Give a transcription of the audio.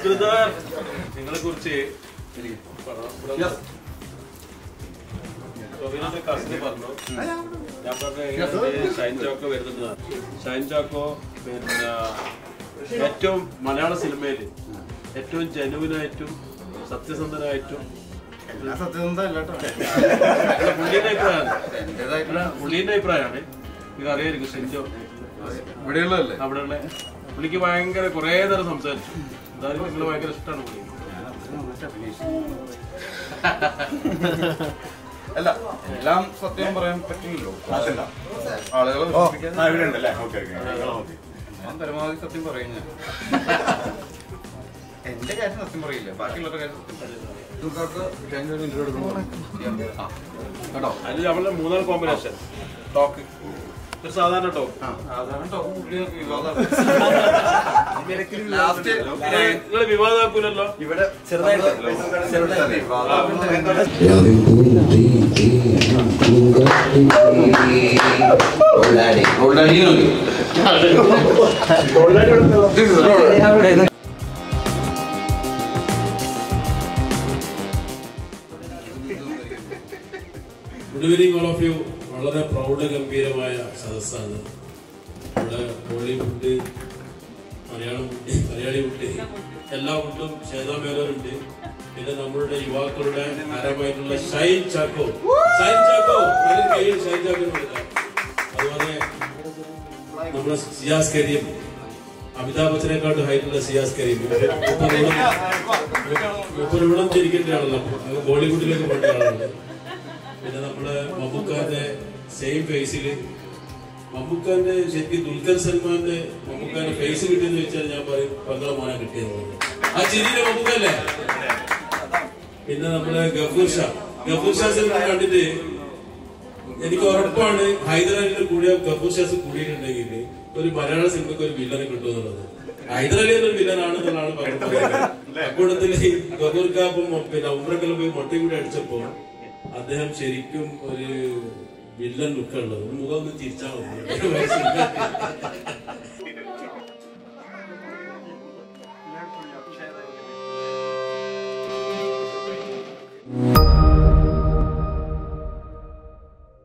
Brother നിങ്ങളെ കുറിച്ച് cousin പറഞ്ഞു ഞാൻ പറഞ്ഞ ഷൈൻ ചാക്കോ വരുന്നുണ്ട് ഷൈൻ ചാക്കോ പിന്നെ ഏറ്റവും മലയാള സിനിമയിൽ ഏറ്റവും ജനുവിനായിട്ടും സത്യസന്ധനായിട്ടും എല്ലാ സത്യസന്ധത അല്ല കേട്ടോ. അല്ല, പുള്ളിയുടെ അഭിപ്രായമാണ് എന്റേതായിട്ടുള്ള അല്ല, പുള്ളിന്റെ അഭിപ്രായമാണ് ഇത് അറിയായിരിക്കും ഷിൻജോ ഇവിടെയുള്ളതല്ലേ അവിടെയുള്ള പുള്ളിക്ക് ഭയങ്കര കുറേ നേരം സംസാരിച്ചു എന്തായാലും നിങ്ങൾ ഭയങ്കര ഇഷ്ടമാണ് പുള്ളി അല്ല എല്ലാം സത്യം പറയാൻ പറ്റില്ലല്ലോ ആളുകളെ വിശ്വസിക്കാൻ ഞാൻ പരമാവധി സത്യം പറയും ഞാൻ എന്റെ കാര്യം സത്യം പറയില്ല ബാക്കിയുള്ളവരുടെ കാര്യം സത്യം പറയില്ല ആ, കേട്ടോ അതിൽ അവളുടെ മൂന്നാല് കോമ്പിനേഷൻ ടോക്ക് ഒരു സാധാരണ ടോക്ക് സാധാരണ ടോപ്പ് പുള്ളികൾക്ക് വിവാദമാണ് ലാസ്റ്റ് നിങ്ങൾ വിവാദമാക്കൂലല്ലോ ഇവിടെ ചെറുതായിട്ട് good evening all of you വളരെ പ്രൗഢ ഗംഭീരമായ സദസ്സാണ് ഇവിടെ Bollywood Malayalam wood Malayali wood എല്ലാ വുഡും ശ്വേതാ മേനോനുണ്ട് പിന്നെ നമ്മളുടെ യുവാക്കളുടെ ഹരമായിട്ടുള്ള ഷൈൻ ചാക്കോ ഷൈൻ ചാക്കോ അതിന് കയ്യിൽ ഷൈൻ ചാക്കോ അതുപോലെ നമ്മുടെ സിയാസ് കരീം അമിതാഭ് ബച്ചനെക്കാട്ടും ഹൈറ്റുള്ള സിയാസ് കരീം മുപ്പത് ഇവിടെ ചിരിക്കേണ്ട ആളല്ല അങ്ങ് ബോളിവുഡിലേക്ക് പോകേണ്ട ആളാണ് പിന്നെ നമ്മള് മമ്മൂക്കാന്റെ സെയിം ഫേസില് മമ്മൂക്കാന്റെ ശരിക്കും ദുൽഖർ സൽമാന്റെ മമ്മൂക്കാന്റെ ഫേസ് കിട്ടിയെന്ന് വെച്ചാൽ ഞാൻ പറയും പങ്കള മോനെ കിട്ടിയെന്ന് ആ ചിരിയിലെ മമ്മൂക്കല്ലേ പിന്നെ നമ്മളെ ഗഫൂർ ഷാ ഗഫൂർ ഷാ സിനിമ കണ്ടിട്ട് എനിക്ക് ഉറപ്പാണ് ഹൈദരാലിന്റെ കൂടെ ഗഫൂർ ഷാസ് കൂടിയിട്ടുണ്ടെങ്കിൽ ഒരു മലയാള സിനിമയ്ക്ക് ഒരു വില്ലനെ കിട്ടുമെന്നുള്ളത് ഹൈദരാലി എന്നൊരു വില്ലനാണെന്നുള്ളതാണ് പറയുന്നത് അക്കൂട്ടത്തിൽ ഗഫൂർ കാപ്പും പിന്നെ ഉമ്രക്കെല്ലാം പോയി മൊട്ടയും കൂടി അടിച്ചപ്പോ അദ്ദേഹം ശരിക്കും ഒരു വില്ലൻ ലുക്ക് ഉള്ളത് മുഖം ഒന്ന് തിരിച്ചാൽ മതി